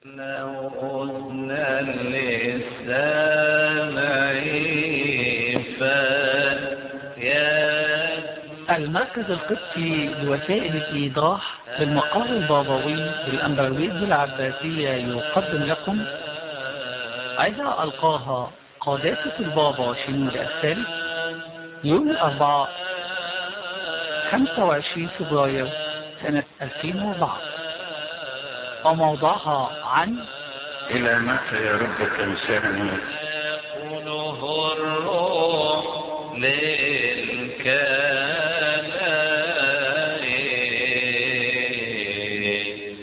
لو أذنا للسامع فيا المركز القبطي لوسائل الإيضاح بالمقر البابوي بالأمبرويد العباسية يقدم لكم إذا ألقاها قاداسة البابا شنود الثالث يوم الأربعاء 25 فبراير سنة 2004 وموضوعها عن إلى متى يا رب تنساني يقوله الروح للكلام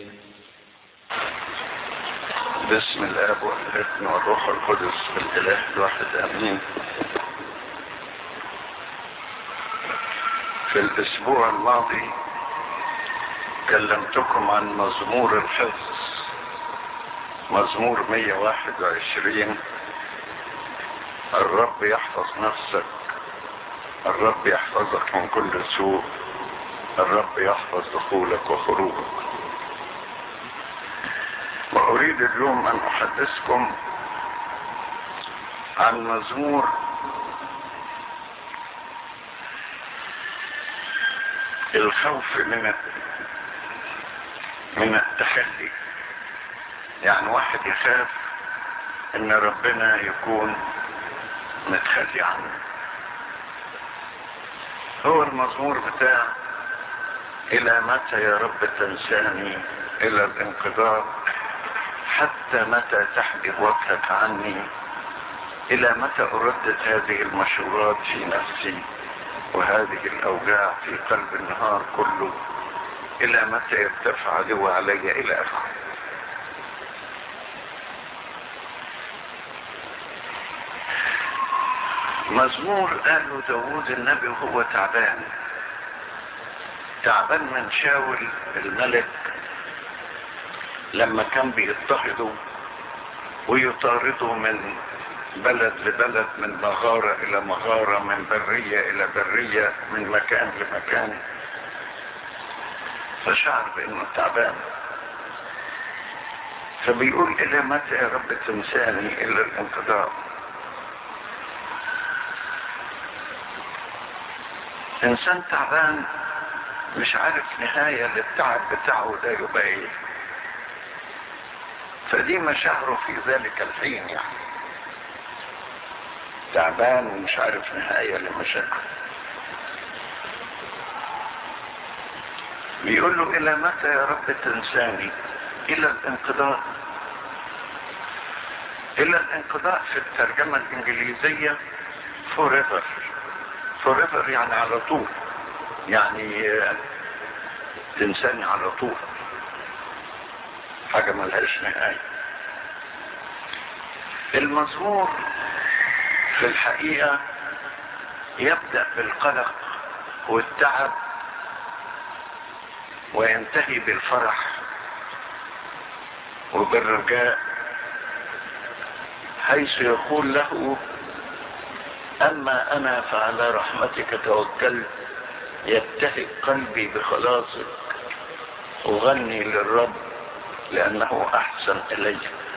باسم الاب والابن والروح القدس الاله الواحد امين في الاسبوع الماضي كلمتكم عن مزمور الحفظ مزمور 121 الرب يحفظ نفسك الرب يحفظك من كل سوء الرب يحفظ دخولك وخروجك وأريد اليوم أن أحدثكم عن مزمور الخوف من من التخلي يعني واحد يخاف ان ربنا يكون متخلي عنه هو المزمور بتاع الى متى يا رب تنساني الى الانقضاء حتى متى تحجب وجهك عني الى متى اردد هذه المشورات في نفسي وهذه الاوجاع في قلب النهار كله الى متى يرتفع عدو علي الى اخره مزمور قاله داوود النبي وهو تعبان تعبان من شاول الملك لما كان بيضطهده ويطارده من بلد لبلد من مغارة إلى مغارة من برية إلى برية من مكان لمكان فشعر بأنه تعبان فبيقول إلى متى يا رب تنساني إلى الانقضاء إنسان تعبان مش عارف نهاية للتعب بتاعه ده يبقى إيه فدي مشاعره في ذلك الحين يعني تعبان ومش عارف نهاية لمشاكله بيقول له إلى متى يا رب تنساني إلى الانقضاء إلى الانقضاء في الترجمة الإنجليزية forever forever يعني على طول يعني تنساني على طول حاجة ملهاش نهاية المزمور في الحقيقة يبدأ بالقلق والتعب وينتهي بالفرح وبالرجاء حيث يقول له أما أنا فعلى رحمتك توكلت يبتهج قلبي بخلاصك أغني للرب لأنه أحسن إلي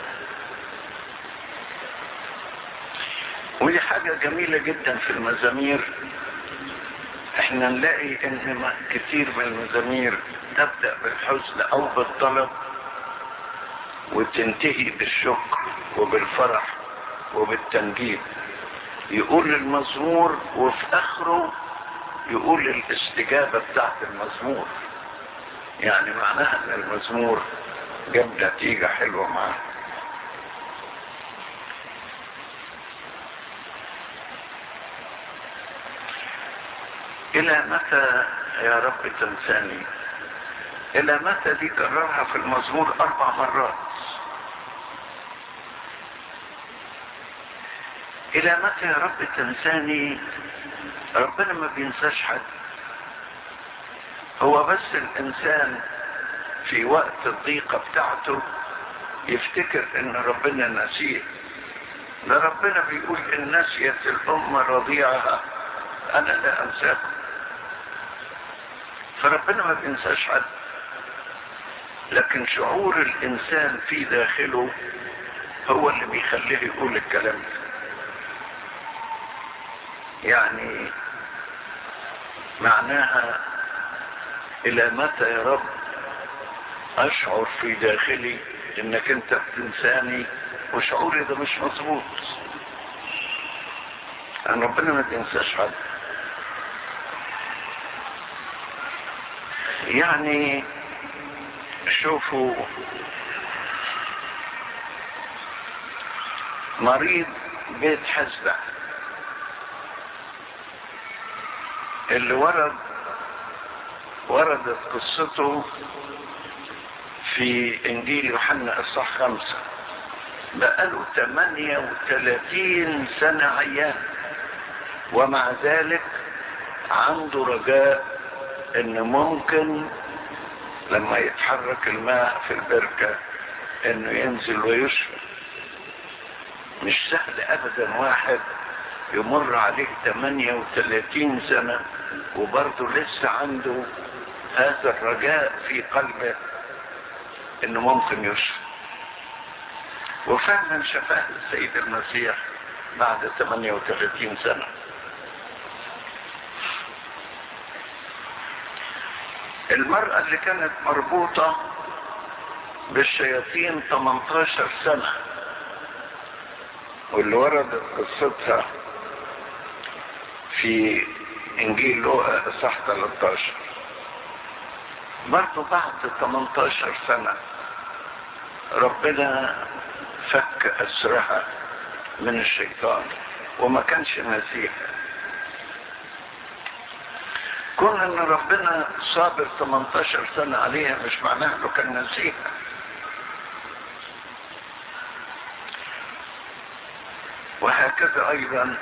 ودي حاجة جميلة جدا في المزامير احنا نلاقي ان كتير من المزامير تبدأ بالحزن او بالطلب وتنتهي بالشكر وبالفرح وبالتنجيب يقول المزمور وفي اخره يقول الاستجابة بتاعت المزمور يعني معناها ان المزمور جاب نتيجة حلوة معاه الى متى يا رب تنساني الى متى دي كررها في المزمور اربع مرات الى متى يا رب تنساني ربنا ما بينساش حد هو بس الانسان في وقت الضيقة بتاعته يفتكر ان ربنا نسيه ده ربنا بيقول ان نسيت الامة رضيعها انا لا انساكم فربنا ما بينساش حد لكن شعور الانسان في داخله هو اللي بيخليه يقول الكلام ده يعني معناها الى متى يا رب اشعر في داخلي انك انت بتنساني وشعوري ده مش مظبوط ان ربنا ما تنساش حد يعني شوفوا مريض بيت حسبة اللي ورد وردت قصته في انجيل يوحنا اصحاح خمسة بقاله 38 سنة عيان ومع ذلك عنده رجاء ان ممكن لما يتحرك الماء في البركة انه ينزل ويشفى مش سهل ابدا واحد يمر عليه 38 سنة وبرضه لسه عنده هذا الرجاء في قلبه انه ممكن يشفى وفعلا شفاه السيد المسيح بعد 38 سنة المرأة اللي كانت مربوطة بالشياطين 18 سنة واللي وردت قصتها في انجيل لوقا اصحاح 13 برضه بعد 18 سنة ربنا فك اسرها من الشيطان وما كانش نسيها كون ان ربنا صابر 18 سنة عليها مش معناها انه كان نسيها وهكذا ايضا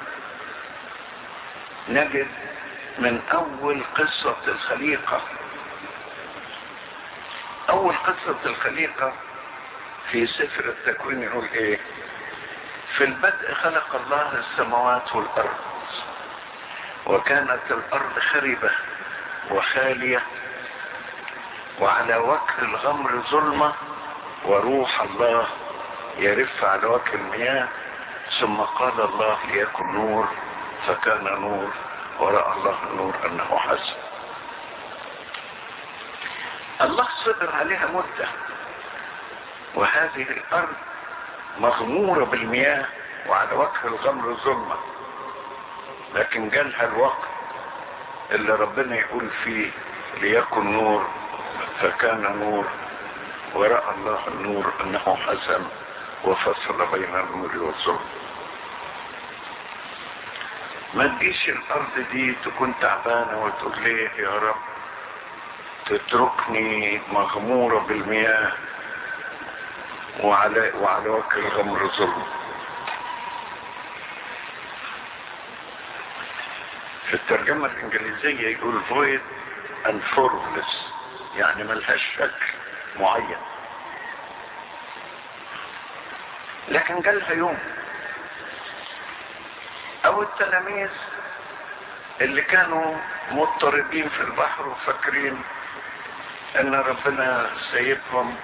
نجد من اول قصة الخليقة اول قصة الخليقة في سفر التكوين يقول ايه في البدء خلق الله السماوات والارض وكانت الارض خربة وخالية وعلى وجه الغمر ظلمة وروح الله يرف على وجه المياه ثم قال الله ليكن نور فكان نور ورأى الله النور انه حسن الله صبر عليها مدة وهذه الارض مغمورة بالمياه وعلى وجه الغمر ظلمة لكن جالها الوقت اللي ربنا يقول فيه ليكن نور فكان نور ورأى الله النور انه حسن وفصل بين النور والظلم ما تجيش الارض دي تكون تعبانة وتقول ليه يا رب تتركني مغمورة بالمياه وعلى وعلى وجه الغمر ظلم في الترجمة الإنجليزية يقول void and formless يعني ملهاش شكل معين لكن جالها يوم أو التلاميذ اللي كانوا مضطربين في البحر وفاكرين ان ربنا سايبهم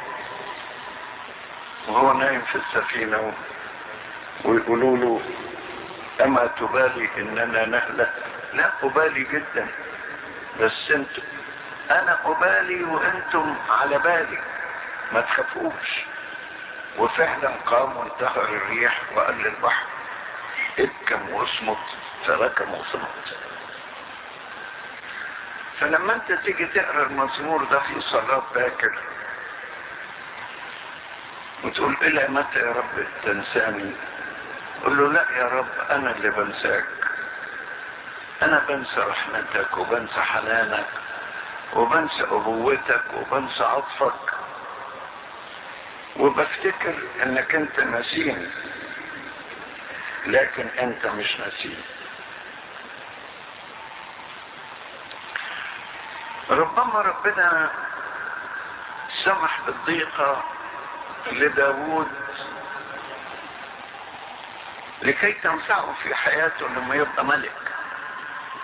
وهو نايم في السفينة ويقولوا له اما تبالي اننا نهلك لا ابالي جدا بس انت انا ابالي وانتم على بالي ما تخافوش وفعلا قام وانتهر الريح وقال للبحر ابكم واصمت فركم وصمت فلما انت تيجي تقرا المزمور ده في صلاة باكر وتقول الى متى يا رب تنساني قل له لا يا رب انا اللي بنساك انا بنسى رحمتك وبنسى حنانك وبنسى ابوتك وبنسى عطفك وبفتكر انك انت نسيني لكن انت مش نسيني ربما ربنا سمح بالضيقة لداود لكي تنفعه في حياته لما يبقى ملك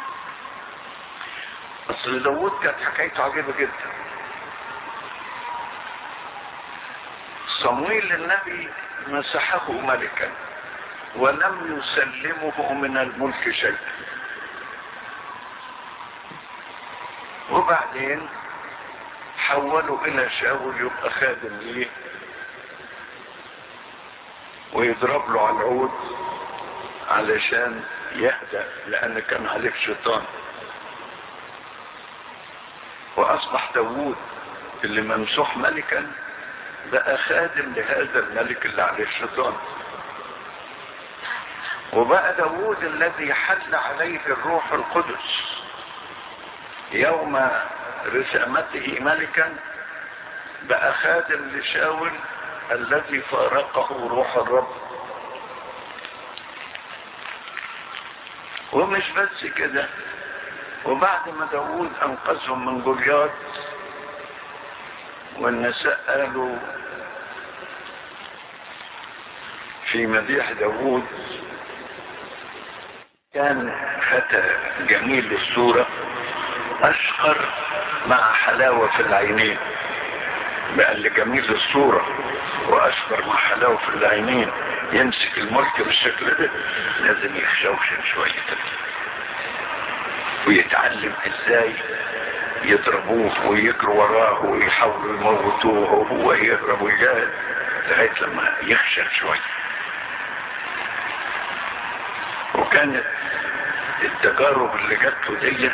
اصل داود كانت حكايته عجيبة جدا صمويل النبي مسحه ملكا ولم يسلمه من الملك شيء وبعدين حولوا الى شاول يبقى خادم ليه ويضرب له على العود علشان يهدأ لان كان عليه شيطان واصبح داوود اللي ممسوح ملكا بقى خادم لهذا الملك اللي عليه الشيطان وبقى داوود الذي حل عليه الروح القدس يوم رسامته ملكا بقى خادم لشاول الذي فارقه روح الرب ومش بس كده وبعد ما داوود انقذهم من جوليات والنساء قالوا في مديح داوود كان فتى جميل الصورة أشقر مع حلاوة في العينين بقى اللي جميل الصورة وأشقر مع حلاوة في العينين يمسك الملك بالشكل ده لازم يخشوشن شوية ويتعلم ازاي يضربوه ويجروا وراه ويحاولوا يموتوه وهو يهرب ويجاهد لغاية لما يخشن شوية وكانت التجارب اللي جات له دي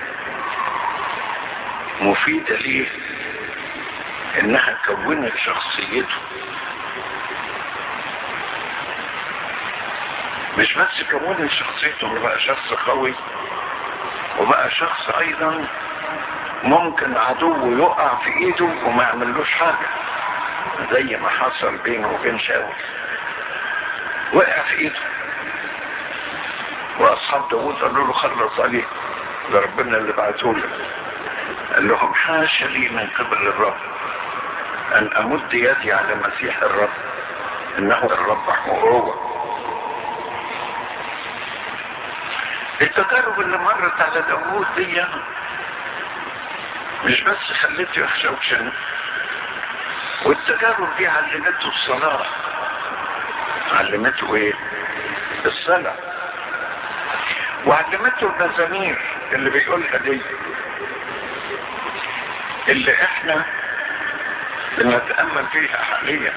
مفيدة ليه انها كونت شخصيته مش بس كونت شخصيته انه بقى شخص قوي وبقى شخص ايضا ممكن عدوه يقع في ايده وما يعملوش حاجة زي ما حصل بينه وبين شاول وقع في ايده واصحاب داوود قالوا له خلص عليه ده ربنا اللي بعته لك قال لهم حاشا لي من قبل الرب ان امد يدي على مسيح الرب انه الرب هو التجارب اللي مرت على داوود دي مش بس خليته يخشى وشن والتجارب دي علمته الصلاة علمته ايه الصلاة وعلمته المزامير اللي بيقولها دي اللي احنا بنتأمل فيها حاليا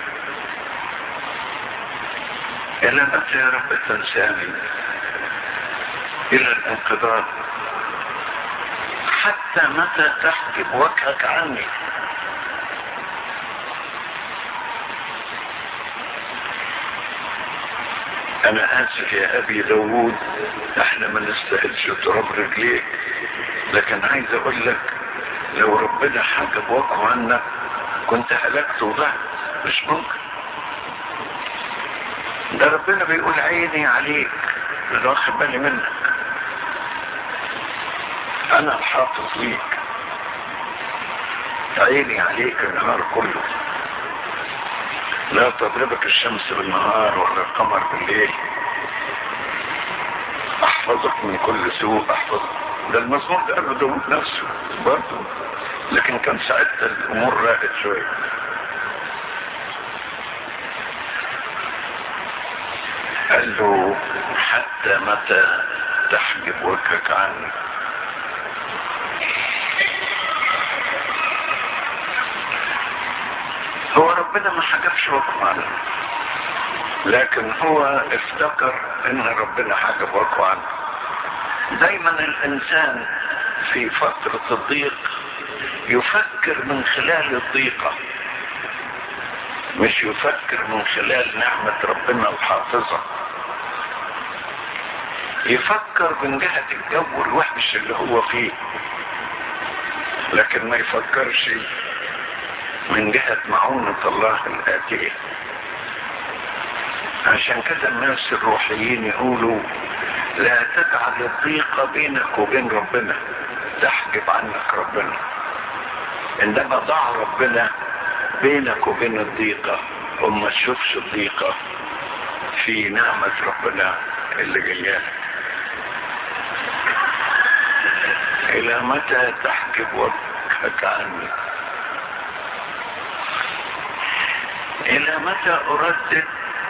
الى متى يا رب تنساني الى الانقضاض حتى متى تحجب وجهك عني انا اسف يا ابي داوود احنا ما نستاهلش تراب رجليك لكن عايز اقول لك لو ربنا حجب وجهه عنك كنت هلكت وضعت مش ممكن ده ربنا بيقول عيني عليك انا واخد بالي منك انا الحافظ ليك عيني عليك النهار كله لا تضربك الشمس بالنهار ولا القمر بالليل احفظك من كل سوء احفظك ده المزمور ده قاله داود نفسه برضه لكن كان ساعتها الامور راقت شويه قال له حتى متى تحجب وجهك عني هو ربنا ما حجبش وجهه عنه لكن هو افتكر ان ربنا حجب وجهه عنه دايما الانسان في فترة الضيق يفكر من خلال الضيقة مش يفكر من خلال نعمة ربنا الحافظة يفكر من جهة الجو الوحش اللي هو فيه لكن ما يفكرش من جهة معونة الله الآتية عشان كده الناس الروحيين يقولوا لا تجعل الضيقة بينك وبين ربنا تحجب عنك ربنا انما ضع ربنا بينك وبين الضيقة وما تشوفش الضيقة في نعمة ربنا اللي جايالك الى متى تحجب وجهك عني الى متى اردد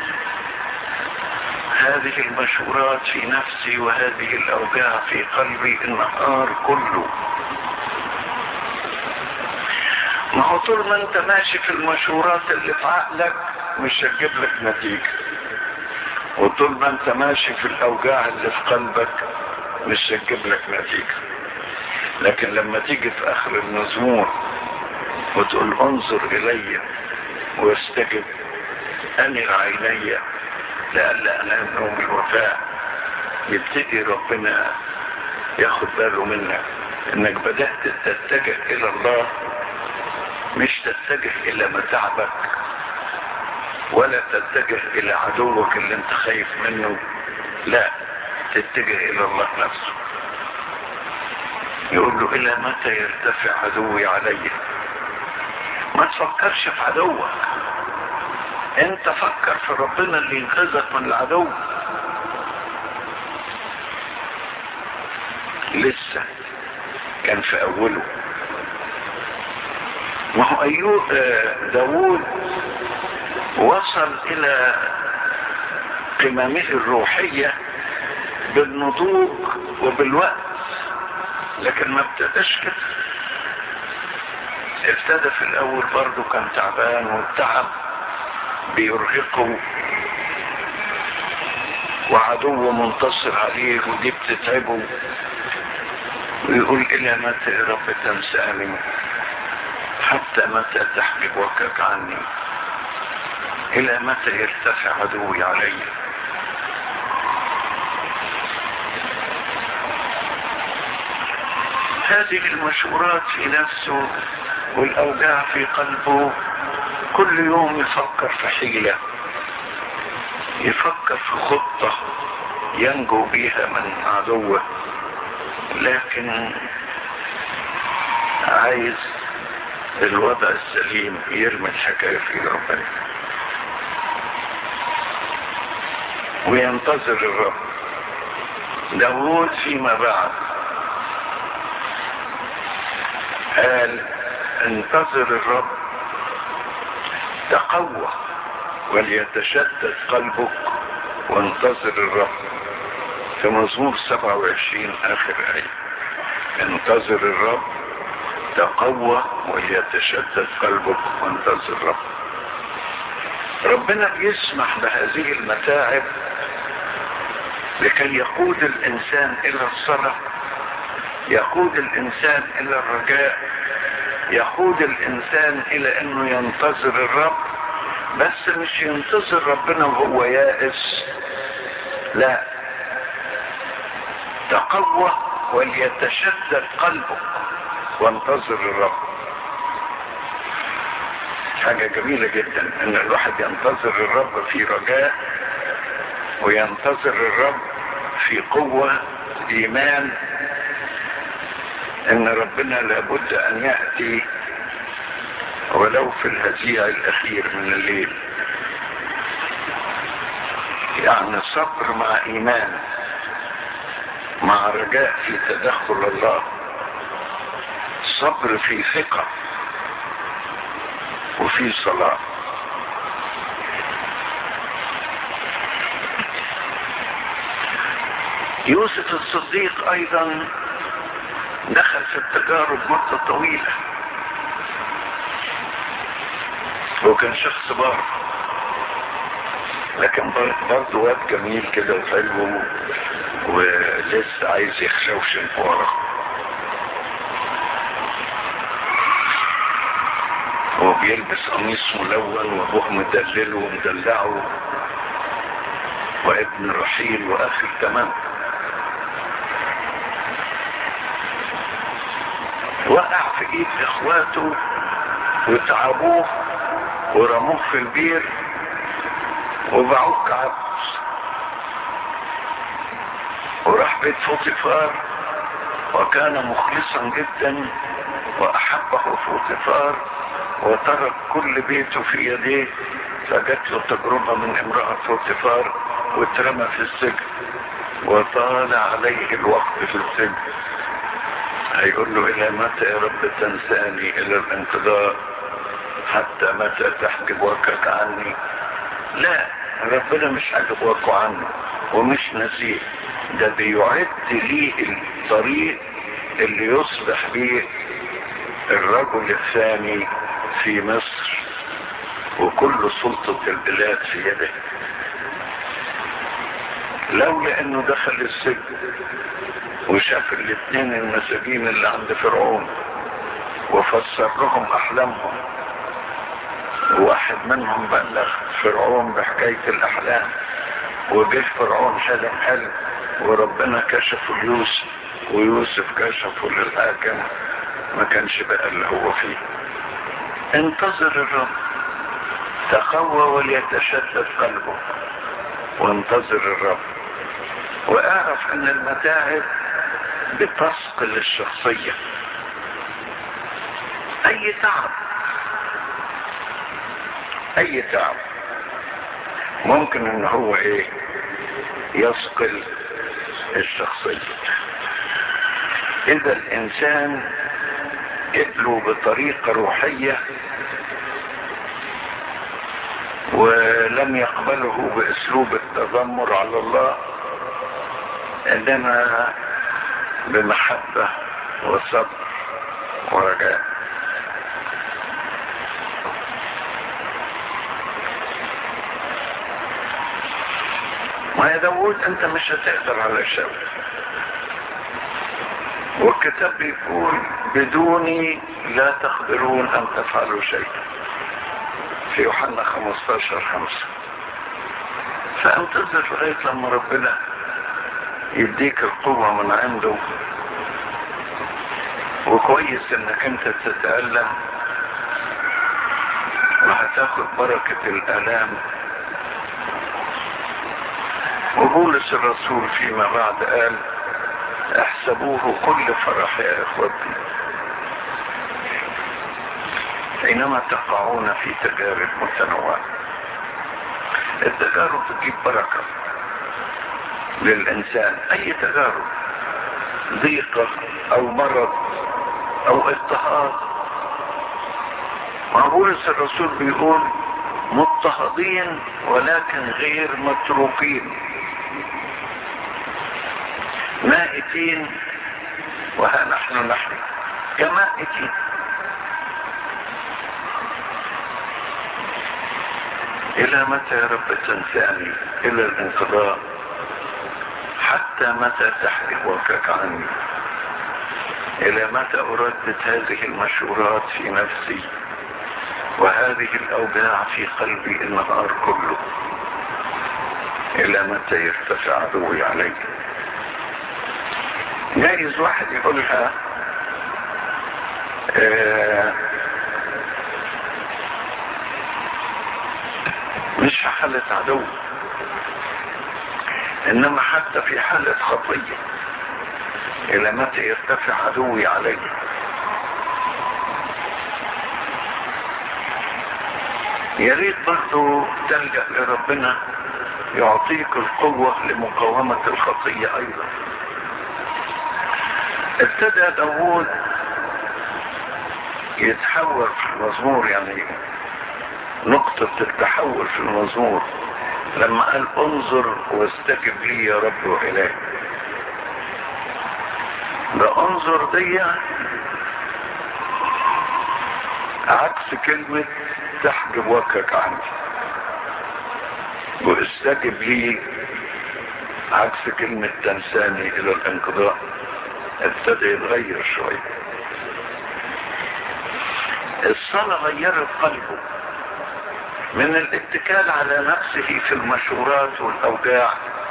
هذه المشورات في نفسي وهذه الاوجاع في قلبي النهار كله ما هو طول ما انت ماشي في المشورات اللي في عقلك مش هتجيب لك نتيجة وطول ما انت ماشي في الاوجاع اللي في قلبك مش هتجيب لك نتيجة لكن لما تيجي في اخر المزمور وتقول انظر الي واستجب انر عيني لئلا انام نوم الوفاء يبتدي ربنا ياخد باله منك انك بدأت تتجه الى الله مش تتجه الى متاعبك ولا تتجه الى عدوك اللي انت خايف منه لا تتجه الى الله نفسه يقول له الى متى يرتفع عدوي علي ما تفكرش في عدوك انت فكر في ربنا اللي ينقذك من العدو لسه كان في اوله ما هو ايوب داوود وصل الى قممه الروحية بالنضوج وبالوقت لكن ما ابتداش كده ابتدى في الاول برضه كان تعبان والتعب بيرهقه وعدو منتصر عليه ودي بتتعبه ويقول الى متى يا رب تنساني حتى متى تحجب وجهك عني الى متى يرتفع عدوي علي هذه المشورات في نفسه والاوجاع في قلبه كل يوم يفكر في حيلة يفكر في خطة ينجو بها من عدوه لكن عايز الوضع السليم يرمي الحكاية في ربنا وينتظر الرب داود فيما بعد قال انتظر الرب تقوى وليتشدد قلبك وانتظر الرب في مزمور 27 اخر ايه انتظر الرب تقوى وليتشدد قلبك وانتظر الرب ربنا بيسمح بهذه المتاعب لكي يقود الانسان الى الصلاة يقود الانسان الى الرجاء يقود الانسان الى انه ينتظر الرب بس مش ينتظر ربنا وهو يائس لا تقوى وليتشدد قلبك وانتظر الرب حاجة جميلة جدا ان الواحد ينتظر الرب في رجاء وينتظر الرب في قوة ايمان ان ربنا لابد ان يأتي ولو في الهزيع الاخير من الليل يعني صبر مع ايمان مع رجاء في تدخل الله صبر في ثقة وفي صلاة يوسف الصديق ايضا دخل في التجارب مدة طويلة هو كان شخص بار لكن برضه واد جميل كده وحلو ولسه عايز يخشوشن ورا هو بيلبس قميص ملون وابوه مدلله ومدلعه وابن رحيل واخي تمام وقع في ايد اخواته وتعبوه ورموه في البير وباعوه كعبد وراح بيت فوطيفار وكان مخلصا جدا واحبه فوطيفار وترك كل بيته في يديه فجت له تجربة من امرأة فوطيفار واترمى في السجن وطال عليه الوقت في السجن هيقول له الى متى يا رب تنساني الى الانقضاء حتى متى تحجب وجهك عني لا ربنا مش حاجب وجهه عنه ومش نسيه ده بيعد ليه الطريق اللي يصبح بيه الرجل الثاني في مصر وكل سلطة البلاد في يده لولا انه دخل السجن وشاف الاثنين المساجين اللي عند فرعون وفسر لهم احلامهم وواحد منهم بلغ فرعون بحكاية الاحلام وجه فرعون حلم حلم وربنا كشفه ليوسف ويوسف كشفه للحاكم ما كانش بقى اللي هو فيه انتظر الرب تقوى وليتشدد قلبه وانتظر الرب واعرف ان المتاعب بتثقل الشخصية اي تعب اي تعب ممكن ان هو ايه يثقل الشخصية اذا الانسان يتلو بطريقة روحية ولم يقبله باسلوب التذمر على الله انما بمحبة وصبر ورجاء ويا داود انت مش هتقدر على شيء والكتاب بيقول بدوني لا تقدرون ان تفعلوا شيء في يوحنا 15 5 فانتظر لغايه لما ربنا يديك القوة من عنده وكويس انك انت تتألم وهتاخد بركة الالام وبولس الرسول فيما بعد قال احسبوه كل فرح يا اخوتي حينما تقعون في تجارب متنوعة التجارب تجيب بركة للإنسان أي تجارب ضيقة أو مرض أو اضطهاد بولس الرسول بيقول مضطهدين ولكن غير متروكين مائتين وها نحن نحن كمائتين إلى متى يا رب تنساني إلى الانقضاء حتى متى تحرق وجهك عني إلى متى أردد هذه المشورات في نفسي وهذه الأوجاع في قلبي النهار كله إلى متى يرتفع عدوي علي جايز واحد يقولها آه مش في حالة عدو انما حتى في حالة خطية الى متى يرتفع عدوي علي يا ريت برضه تلجأ لربنا يعطيك القوة لمقاومة الخطية ايضا ابتدى داوود يتحول في المزمور يعني نقطة التحول في المزمور لما قال انظر واستجب لي يا رب وإلهي ده انظر دي عكس كلمة تحجب وجهك عني واستجب لي عكس كلمة تنساني الى الانقضاء ابتدى يتغير شوية الصلاة غيرت قلبه من الاتكال على نفسه في المشورات والاوجاع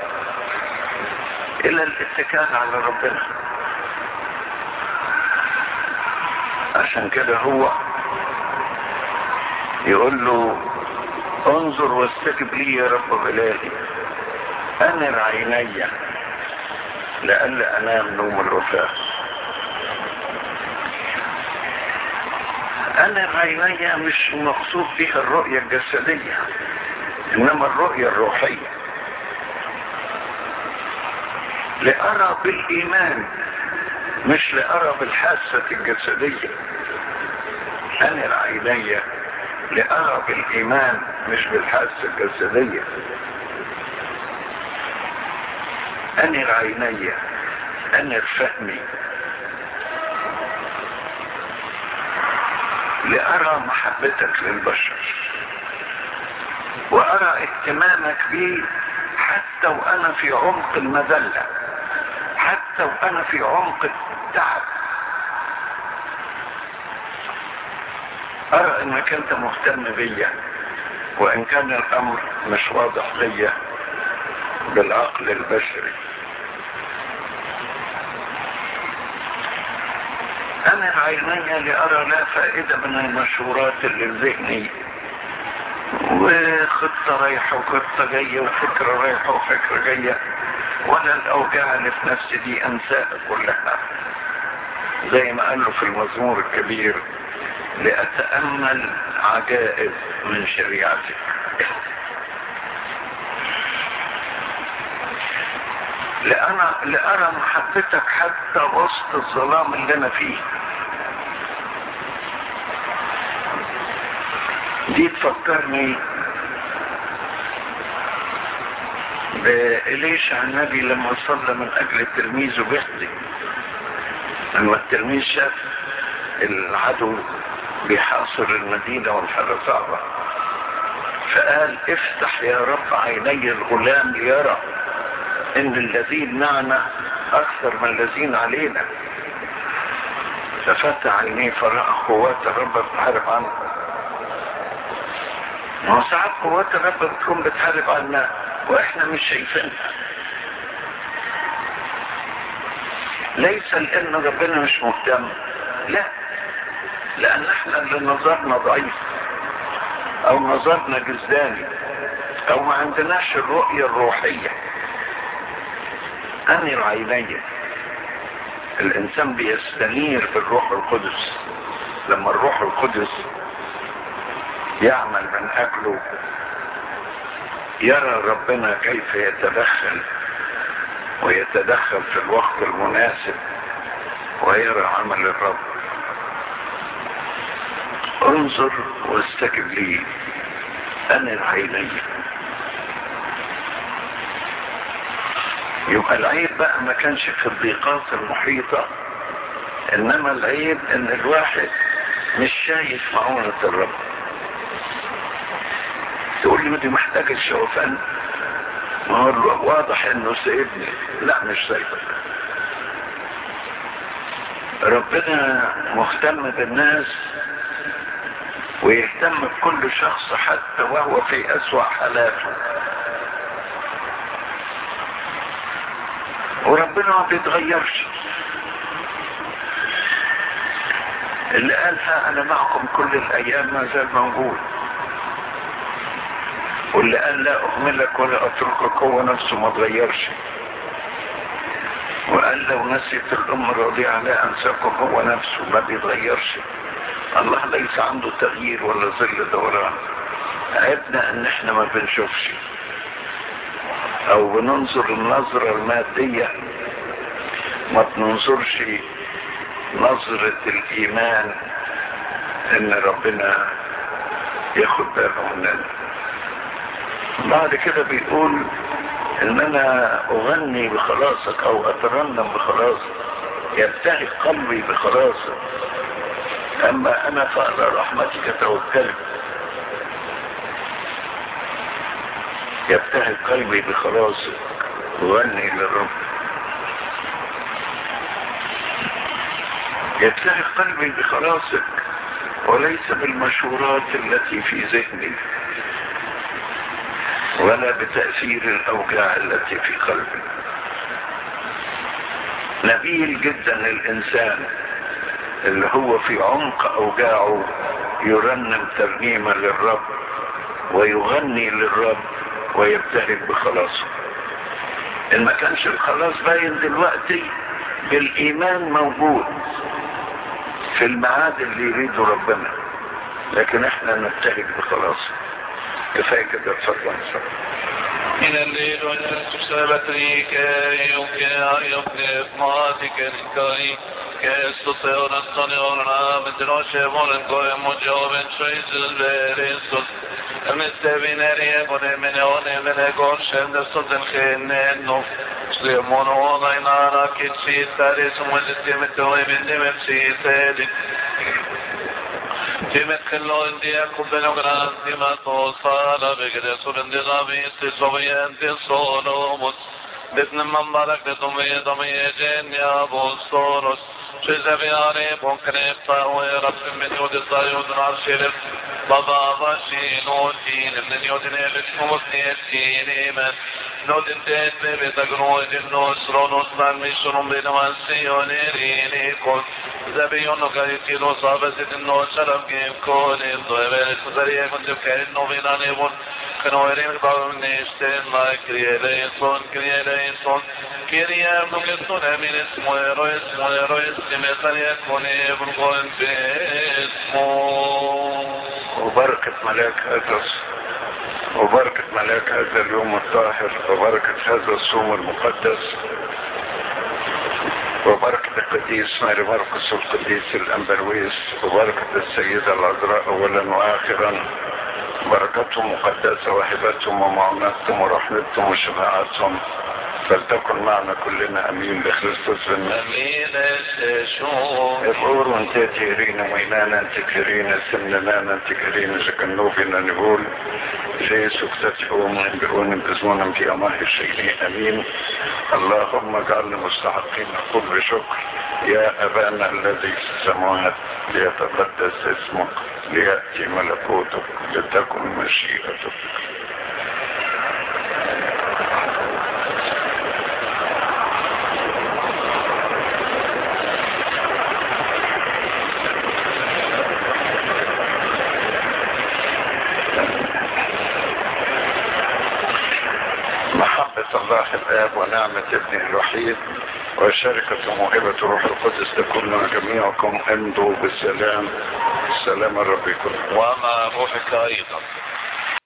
الى الاتكال على ربنا عشان كده هو يقول له انظر واستجب لي يا رب الهي انر عيني لئلا انام نوم الوفاه انا عيني مش مقصود بها الرؤية الجسدية انما الرؤية الروحية لأرى بالإيمان مش لأرى بالحاسة الجسدية أنا عيني لأرى بالإيمان مش بالحاسة الجسدية أنر عيني أنر فهمي لأرى محبتك للبشر وأرى اهتمامك بي حتى وأنا في عمق المذلة حتى وأنا في عمق التعب أرى أنك أنت مهتم بيا وإن كان الأمر مش واضح ليا بالعقل البشري أنا عيني لأرى لا فائدة من المشهورات اللي في ذهني وخطة رايحة وخطة جاية وفكرة رايحة وفكرة جاية ولا الأوجاع اللي في نفسي دي أنساها كلها زي ما قالوا في المزمور الكبير لأتأمل عجائب من شريعتك لأنا لأرى محبتك حتى وسط الظلام اللي أنا فيه دي تفكرني بإليشع النبي لما صلى من أجل تلميذه بيحدي لما التلميذ شاف العدو بيحاصر المدينة والحالة صعبة فقال افتح يا رب عيني الغلام ليرى ان الذين معنا اكثر من الذين علينا ففتح عينيه فرأى قوات الرب بتحارب عنه ما هو ساعات قوات الرب بتكون بتحارب عنا واحنا مش شايفينها ليس لان ربنا مش مهتم لا لان احنا اللي نظرنا ضعيف او نظرنا جزداني او ما عندناش الرؤية الروحية انر عيني الانسان بيستنير بالروح القدس لما الروح القدس يعمل من اجله يرى ربنا كيف يتدخل ويتدخل في الوقت المناسب ويرى عمل الرب انظر واستجب لي انر عيني يبقى العيب بقى ما كانش في الضيقات المحيطة انما العيب ان الواحد مش شايف معونة الرب تقول لي ما دي محتاج الشوفان ما هو واضح انه سيبني لا مش سيبك ربنا مهتم بالناس ويهتم بكل شخص حتى وهو في اسوأ حالاته وربنا ما بيتغيرش اللي قالها انا معكم كل الايام ما زال موجود واللي قال لا اهملك ولا اتركك هو نفسه ما تغيرش وقال لو نسيت الام الرضيعة لا انساكم هو نفسه ما بيتغيرش الله ليس عنده تغيير ولا ظل دوران عيبنا ان احنا ما بنشوفش او بننظر النظرة المادية ما بننظرش نظرة الايمان ان ربنا ياخد باله مننا بعد كده بيقول ان انا اغني بخلاصك او اترنم بخلاصك يبتهج قلبي بخلاصك اما انا فعلى رحمتك توكلت يبتهج قلبي بخلاصك اغني للرب يبتهج قلبي بخلاصك وليس بالمشورات التي في ذهني ولا بتأثير الأوجاع التي في قلبي نبيل جدا الإنسان اللي هو في عمق أوجاعه يرنم ترنيمة للرب ويغني للرب ويبتهج بخلاصه إن ما كانش الخلاص باين دلوقتي بالإيمان موجود في الميعاد اللي يريده ربنا لكن احنا نبتهج بخلاصه كفايه كده اتفضل إلى الليل والسبت لي كي يمكن يمكن ماتك الكي كيستطيع الطنيورنا مدروش مولن كوي مجوب شويز البيريسون المستبيناري يكون من يوني من يكون شند صد الخينين سليمون وضعنا راكد في تاريس مجد متوي من دمر سيتالي Timet kellon dia kubbelo grandi ma tosala begre sulen di gavi sti sovjenti solomos Bitne man barak de tumi tumi jenya bostoros Çize bir arayıp on krepta o Rabbim min yodi sayudun arşirim Baba başin o dinim min yodin elit mutniyet dinimen Nodin tetme ve tagroidin nosron osman mişunum benim ansiyonerini kod Zabiyon o kayıtı lo sabetin no şarab kim konin Do evet kuzariye kuntum kerin no binani bun Kanoerin babam neşten la kriyeleyson kriyeleyson Kiriyem nukesun emin ismo ero ismo ero ismi خليكن ابن باسمه وبركة ملاك هذا وبركة ملاك هذا اليوم الطاهر وبركة هذا الصوم المقدس وبركة القديس ماري مرقس والقديس الأنبرويس وبركة السيدة العذراء أولا وآخرا بركتهم مقدسة وهبتهم ومعونتهم ورحمتهم وشفاعتهم فلتكن معنا كلنا امين بخريستوس المسيح امين الشوم الأور انت تيرين وينانا تكرين سمنانا تكرين جكنوفنا نقول جيسو كتتحوم بقون بزمونا في أماه الشيء أمين اللهم اجعلنا مستحقين نقول بشكر يا أبانا الذي في السماوات ليتقدس اسمك ليأتي ملكوتك لتكن مشيئتك محبة الله الآب ونعمة ابنه الوحيد وشركة موهبة روح القدس تكون مع جميعكم امضوا بالسلام سلام الرب يكون ومع روحك ايضا